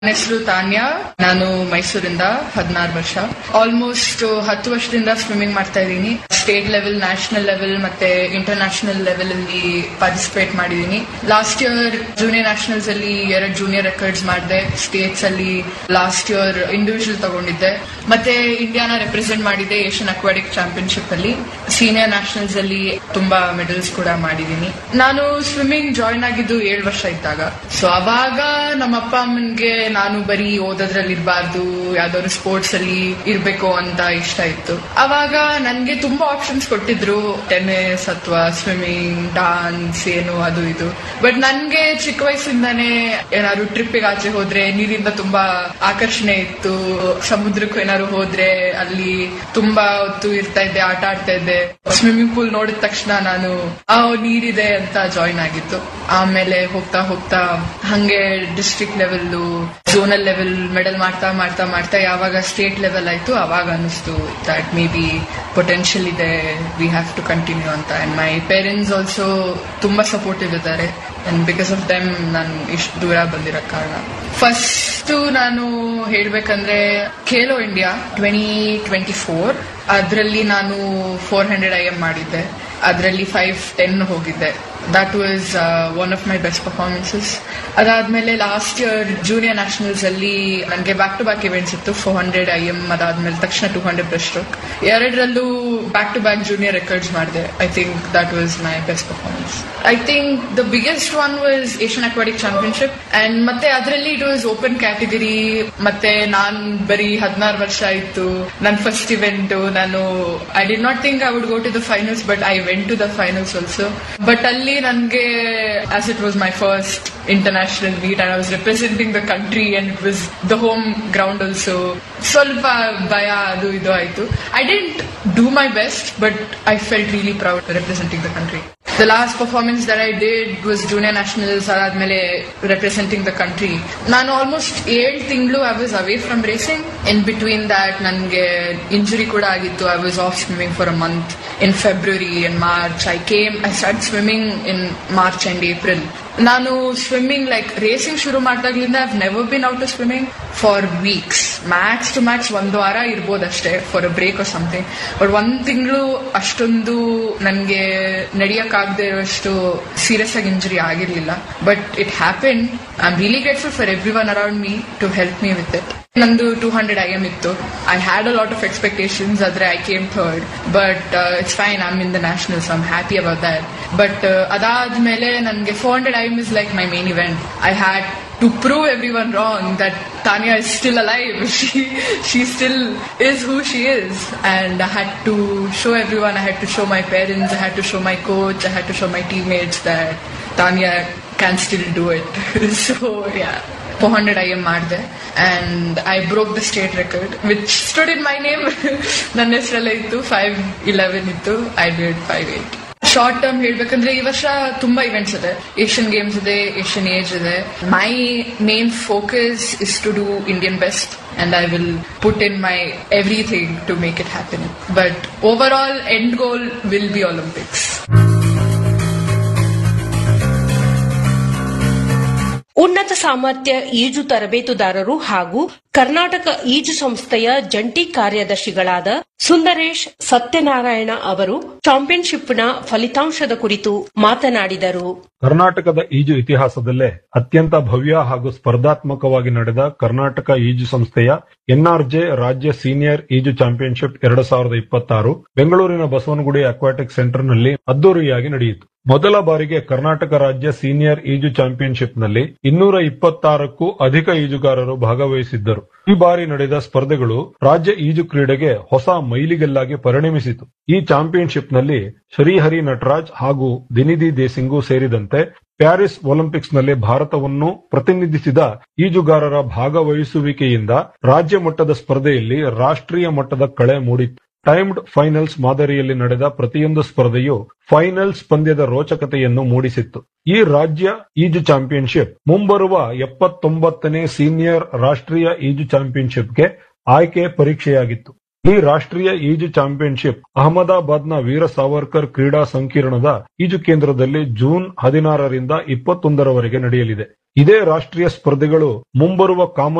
ನನ್ನ ಹೆಸರು ತಾನ್ಯಾ ನಾನು ಮೈಸೂರಿಂದ ಹದಿನಾರು ವರ್ಷ ಆಲ್ಮೋಸ್ಟ್ ಹತ್ತು ವರ್ಷದಿಂದ ಸ್ವಿಮ್ಮಿಂಗ್ ಮಾಡ್ತಾ ಇದ್ದೀನಿ ಸ್ಟೇಟ್ ಲೆವೆಲ್ ನ್ಯಾಷನಲ್ ಲೆವೆಲ್ ಮತ್ತೆ ಇಂಟರ್ನ್ಯಾಷನಲ್ ಲೆವೆಲ್ ಅಲ್ಲಿ ಪಾರ್ಟಿಸಿಪೇಟ್ ಮಾಡಿದ್ದೀನಿ ಲಾಸ್ಟ್ ಇಯರ್ ಜೂನಿಯರ್ ನ್ಯಾಷನಲ್ಸ್ ಅಲ್ಲಿ ಎರಡು ಜೂನಿಯರ್ ರೆಕಾರ್ಡ್ಸ್ ಮಾಡಿದೆ ಸ್ಟೇಟ್ಸ್ ಅಲ್ಲಿ ಲಾಸ್ಟ್ ಇಯರ್ ಇಂಡಿವಿಜುವಲ್ ತಗೊಂಡಿದ್ದೆ ಮತ್ತೆ ಇಂಡಿಯಾನ ರೆಪ್ರೆಸೆಂಟ್ ಮಾಡಿದ್ದೆ ಏಷ್ಯನ್ ಅಕ್ವಾಟಿಕ್ ಚಾಂಪಿಯನ್ಶಿಪ್ ಅಲ್ಲಿ ಸೀನಿಯರ್ ನ್ಯಾಷನಲ್ಸ್ ಅಲ್ಲಿ ತುಂಬಾ ಮೆಡಲ್ಸ್ ಕೂಡ ಮಾಡಿದ್ದೀನಿ ನಾನು ಸ್ವಿಮ್ಮಿಂಗ್ ಜಾಯ್ನ್ ಆಗಿದ್ದು ಏಳು ವರ್ಷ ಇದ್ದಾಗ ಸೊ ಅವಾಗ ನಮ್ಮ ಅಪ್ಪ ಅಮ್ಮನ್ಗೆ ನಾನು ಬರೀ ಓದೋದ್ರಲ್ಲಿ ಇರಬಾರ್ದು ಯಾವ್ದಾದ್ರು ಸ್ಪೋರ್ಟ್ಸ್ ಅಲ್ಲಿ ಇರ್ಬೇಕು ಅಂತ ಇಷ್ಟ ಇತ್ತು ಅವಾಗ ನನ್ಗೆ ತುಂಬಾ ಆಪ್ಷನ್ಸ್ ಕೊಟ್ಟಿದ್ರು ಟೆನ್ನಿಸ್ ಅಥವಾ ಸ್ವಿಮ್ಮಿಂಗ್ ಡಾನ್ಸ್ ಏನು ಅದು ಇದು ಬಟ್ ನನ್ಗೆ ಚಿಕ್ಕ ವಯಸ್ಸಿಂದಾನೇ ಏನಾದ್ರು ಟ್ರಿಪ್ಪಿಗೆ ಆಚೆ ಹೋದ್ರೆ ನೀರಿಂದ ತುಂಬಾ ಆಕರ್ಷಣೆ ಇತ್ತು ಸಮುದ್ರಕ್ಕೂ ಏನಾದ್ರು ಹೋದ್ರೆ ಅಲ್ಲಿ ತುಂಬಾ ಹೊತ್ತು ಇರ್ತಾ ಇದ್ದೆ ಆಟ ಆಡ್ತಾ ಇದ್ದೆ ಸ್ವಿಮ್ಮಿಂಗ್ ಪೂಲ್ ನೋಡಿದ ತಕ್ಷಣ ನಾನು ಆ ನೀರಿದೆ ಅಂತ ಜಾಯಿನ್ ಆಗಿತ್ತು ಆಮೇಲೆ ಹೋಗ್ತಾ ಹೋಗ್ತಾ ಹಂಗೆ district level zonal level medal ಮಾಡ್ತಾ ಮಾಡ್ತಾ ಮಾಡ್ತಾ ಯಾವಾಗ ಸ್ಟೇಟ್ ಲೆವೆಲ್ ಆಯ್ತು ಅವಾಗ ಅನಿಸ್ತು ದಟ್ ಮೇ ಬಿ ಪೊಟೆನ್ಷಿಯಲ್ ಇದೆ ವಿ ಹ್ಯಾವ್ ಟು ಕಂಟಿನ್ಯೂ ಅಂತ ಅಂಡ್ ಮೈ ಪೇರೆಂಟ್ಸ್ ಆಲ್ಸೋ ತುಂಬಾ ಸಪೋರ್ಟಿವ್ ಇದ್ದಾರೆ ಅಂಡ್ ಬಿಕಾಸ್ ಆಫ್ ದೆಮ್ ನಾನು ಇಷ್ಟು ದೂರ ಬಂದಿರೋ ಕಾರಣ ಫಸ್ಟ್ ನಾನು ಹೇಳ್ಬೇಕಂದ್ರೆ Khelo India twenty twenty four ಅದರಲ್ಲಿ ನಾನು ಫೋರ್ ಹಂಡ್ರೆಡ್ ಐ ಎಂ ಮಾಡಿದ್ದೆ ಅದರಲ್ಲಿ ಫೈವ್ ಟೆನ್ ಹೋಗಿದ್ದೆ that was one of my best performances ಅದಾದ್ಮೇಲೆ ಲಾಸ್ಟ್ ಇಯರ್ ಜೂನಿಯರ್ ನ್ಯಾಷನಲ್ಸ್ ಅಲ್ಲಿ ನನಗೆ ಬ್ಯಾಕ್ ಟು ಬ್ಯಾಕ್ ಇವೆಂಟ್ಸ್ ಇತ್ತು ಫೋರ್ ಹಂಡ್ರೆಡ್ ಐ ಎಂ ಅದಾದ್ಮೇಲೆ ತಕ್ಷಣ ಟೂ ಹಂಡ್ರೆಡ್ ಬ್ರೆಸ್ಟ್ ಸ್ಟ್ರೋಕ್ ಎರಡರಲ್ಲೂ back to back junior records ಮಾಡಿದೆ I think that was my best performance I think the biggest one was Asian aquatic championship and ಮತ್ತೆ ಅದರಲ್ಲಿ it was open category ಮತ್ತೆ ನಾನ್ ಬರೀ ಹದಿನಾರು ವರ್ಷ ಆಯ್ತು ನನ್ನ ಫಸ್ಟ್ ಇವೆಂಟ್ ನಾನು I did not think I would go to the finals but I went to the finals also but ಅಲ್ಲಿ ನನಗೆ as it was my first international meet and I was representing the country and it was the home ground also ಸ್ವಲ್ಪ ಭಯ ಅದು ಇದು ಆಯ್ತು I didn't do my best but I felt really proud representing the country the last performance that I did was junior nationals ಅದಾದ್ಮೇಲೆ representing the country ನಾನು almost ಏಳು ತಿಂಗಳು I was away from racing in between that ನನಗೆ injury ಕೂಡ ಆಗಿತ್ತು I was off swimming for a month in February in March I came I start swimming in March and April ನಾನು swimming like racing ಶುರು ಮಾಡಿದಾಗ್ಲಿಂದ I've never been out swimming for weeks max to max ಒಂದು ವಾರ ಇರ್ಬೋದಷ್ಟೇ for a break or something but ಒಂದ್ ತಿಂಗಳು ಅಷ್ಟೊಂದು ನನಗೆ ನಡೆಯಕ್ಕಾಗದೇ ಇರುವಷ್ಟು ಸೀರಿಯಸ್ ಆಗಿ ಇಂಜುರಿ ಆಗಿರ್ಲಿಲ್ಲ but it happen I am really grateful for everyone around me to help me with it ನಂದು ಟೂ ಹಂಡ್ರೆಡ್ ಐ ಎಮ್ ಇತ್ತು I had a lot of expectations ಆದ್ರೆ I came third but it's fine I'm in the nationals I'm happy about that but ಅದಾದ್ಮೇಲೆ ನನಗೆ four hundred I M is like my main event I had to prove everyone wrong that Tanya is still alive. She she still is who she is, and I had to show everyone. I had to show my parents. I had to show my coach. I had to show my teammates that Tanya can still do it. so yeah. 400 I am ಮಾಡಿದೆ and I broke the state record which stood in my name ನನ್ನ ಹೆಸರಲ್ಲೇ ಇತ್ತು five eleven ಇತ್ತು I did five eight short term ಹೇಳ್ಬೇಕಂದ್ರೆ ಈ ವರ್ಷ ತುಂಬಾ events ಇದೆ ಏಷ್ಯನ್ ಗೇಮ್ಸ್ ಇದೆ ಏಷ್ಯನ್ ಏಜ್ ಇದೆ my main focus is to do Indian best and I will put in my everything to make it happen but overall end goal will be Olympics ಉನ್ನತ ಸಾಮರ್ಥ್ಯ ಈಜು ತರಬೇತುದಾರರು ಹಾಗೂ ಕರ್ನಾಟಕ ಈಜು ಸಂಸ್ಥೆಯ ಜಂಟಿ ಕಾರ್ಯದರ್ಶಿಗಳಾದ ಸುಂದರೇಶ್ ಸತ್ಯನಾರಾಯಣ ಅವರು ಚಾಂಪಿಯನ್ಶಿಪ್ನ ಫಲಿತಾಂಶದ ಕುರಿತು ಮಾತನಾಡಿದರು ಕರ್ನಾಟಕದ ಈಜು ಇತಿಹಾಸದಲ್ಲೇ ಅತ್ಯಂತ ಭವ್ಯ ಹಾಗೂ ಸ್ಪರ್ಧಾತ್ಮಕವಾಗಿ ನಡೆದ ಕರ್ನಾಟಕ ಈಜು ಸಂಸ್ಥೆಯ ಎನ್ಆರ್ಜೆ ರಾಜ್ಯ ಸೀನಿಯರ್ ಈಜು ಚಾಂಪಿಯನ್ಶಿಪ್ ಎರಡು ಸಾವಿರದ ಇಪ್ಪತ್ತಾರು ಬೆಂಗಳೂರಿನ ಬಸವನಗುಡಿ ಅಕ್ವಾಟಿಕ್ ಸೆಂಟರ್ನಲ್ಲಿ ಅದ್ದೂರಿಯಾಗಿ ನಡೆಯಿತು ಮೊದಲ ಬಾರಿಗೆ ಕರ್ನಾಟಕ ರಾಜ್ಯ ಸೀನಿಯರ್ ಈಜು ಚಾಂಪಿಯನ್ಶಿಪ್ನಲ್ಲಿ ಇನ್ನೂರ ಇಪ್ಪತ್ತಾರಕ್ಕೂ ಅಧಿಕ ಈಜುಗಾರರು ಭಾಗವಹಿಸಿದ್ದರು ಈ ಬಾರಿ ನಡೆದ ಸ್ಪರ್ಧೆಗಳು ರಾಜ್ಯ ಈಜು ಕ್ರೀಡೆಗೆ ಹೊಸ ಮೈಲಿಗಲ್ಲಾಗಿ ಪರಿಣಮಿಸಿತು ಈ ಚಾಂಪಿಯನ್ಶಿಪ್ನಲ್ಲಿ ಶ್ರೀಹರಿ ನಟರಾಜ್ ಹಾಗೂ ದಿನಿಧಿ ದೇಸಿಂಗು ಸೇರಿದಂತೆ ಪ್ಯಾರಿಸ್ ಒಲಿಂಪಿಕ್ಸ್ನಲ್ಲಿ ಭಾರತವನ್ನು ಪ್ರತಿನಿಧಿಸಿದ ಈಜುಗಾರರ ಭಾಗವಹಿಸುವಿಕೆಯಿಂದ ರಾಜ್ಯ ಮಟ್ಟದ ಸ್ಪರ್ಧೆಯಲ್ಲಿ ರಾಷ್ಟ್ರೀಯ ಮಟ್ಟದ ಕಳೆ ಮೂಡಿತ್ತು ಟೈಮ್ಡ್ ಫೈನಲ್ಸ್ ಮಾದರಿಯಲ್ಲಿ ನಡೆದ ಪ್ರತಿಯೊಂದು ಸ್ಪರ್ಧೆಯು ಫೈನಲ್ಸ್ ಪಂದ್ಯದ ರೋಚಕತೆಯನ್ನು ಮೂಡಿಸಿತ್ತು ಈ ರಾಜ್ಯ ಈಜು ಚಾಂಪಿಯನ್ಶಿಪ್ ಮುಂಬರುವ ಎಪ್ಪತ್ತೊಂಬತ್ತನೇ ಸೀನಿಯರ್ ರಾಷ್ಟ್ರೀಯ ಈಜು ಚಾಂಪಿಯನ್ಶಿಪ್ಗೆ ಆಯ್ಕೆ ಪರೀಕ್ಷೆಯಾಗಿತ್ತು ಈ ರಾಷ್ಟ್ರೀಯ ಈಜು ಚಾಂಪಿಯನ್ಶಿಪ್ ಅಹಮದಾಬಾದ್ನ ವೀರ ಸಾವರ್ಕರ್ ಕ್ರೀಡಾ ಸಂಕೀರ್ಣದ ಈಜು ಕೇಂದ್ರದಲ್ಲಿ ಜೂನ್ ಹದಿನಾರರಿಂದ ಇಪ್ಪತ್ತೊಂದರವರೆಗೆ ನಡೆಯಲಿದೆ ಇದೇ ರಾಷ್ಟ್ರೀಯ ಸ್ಪರ್ಧೆಗಳು ಮುಂಬರುವ ಕಾಮನ್